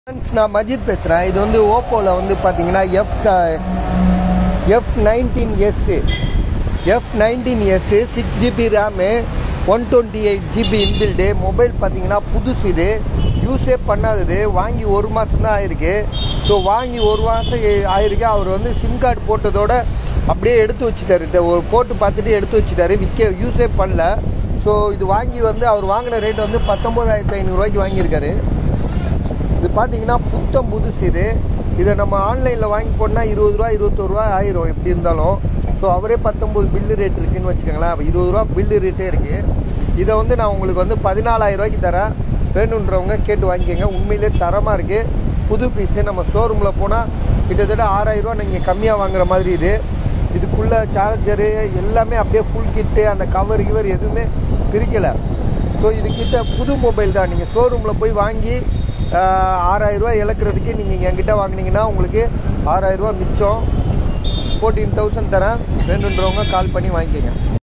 friends நான் மஜித் பேசுகிறேன் இது வந்து ஓப்போவில் வந்து பார்த்தீங்கன்னா F F nineteen S F nineteen S six GB RAM one twenty eight GB inbuilt mobile பார்த்தீங்கன்னா புதுசு இது யூஸே பண்ணாதது வாங்கி ஒரு மாதம் தான் ஆயிருக்கு ஸோ வாங்கி ஒரு மாதம் ஆயிருக்கு அவர் வந்து சிம் கார்டு போட்டதோட அப்படியே எடுத்து வச்சுட்டாரு இந்த ஒரு போட்டு பார்த்துட்டு எடுத்து வச்சுட்டாரு விற்க யூஸே பண்ணல ஸோ இது வாங்கி வந்து அவர் வாங்கின ரேட் வந்து பத்தொம்போதாயிரத்து ஐநூறுரூவாய்க்கு வாங்கியிருக்காரு இது பார்த்தீங்கன்னா புத்தம் புதுசு இது இதை நம்ம ஆன்லைனில் வாங்கி போனால் இருபது ரூபா இருபத்தோரு ரூபா ஆயிரும் எப்படி இருந்தாலும் ஸோ அவரே பத்தொம்போது பில்லு ரேட் இருக்குன்னு வச்சுக்கோங்களேன் அப்போ இருபது ரூபா பில்லு ரேட்டே இருக்குது இதை வந்து நான் உங்களுக்கு வந்து பதினாலாயிரம் ரூபாய்க்கு தரேன் வேணுன்றவங்க கேட்டு வாங்கிக்கோங்க உண்மையிலே தரமாக இருக்குது புது பீஸு நம்ம ஷோரூமில் போனால் கிட்டத்தட்ட ஆறாயிரரூவா நீங்கள் கம்மியாக வாங்குற மாதிரி இது இதுக்குள்ளே சார்ஜரு எல்லாமே அப்படியே ஃபுல் கிட்டு அந்த கவர் கிவர் எதுவுமே பிரிக்கலை ஸோ இது கிட்ட புது மொபைல் தான் நீங்கள் ஷோரூமில் போய் வாங்கி ஆறாயிரரூவா இழக்கிறதுக்கு நீங்கள் என்கிட்ட வாங்கினீங்கன்னா உங்களுக்கு ஆறாயிரரூவா மிச்சம் ஃபோர்டீன் தௌசண்ட் தரேன் வேணுன்றவங்க கால் பண்ணி வாங்கிக்கோங்க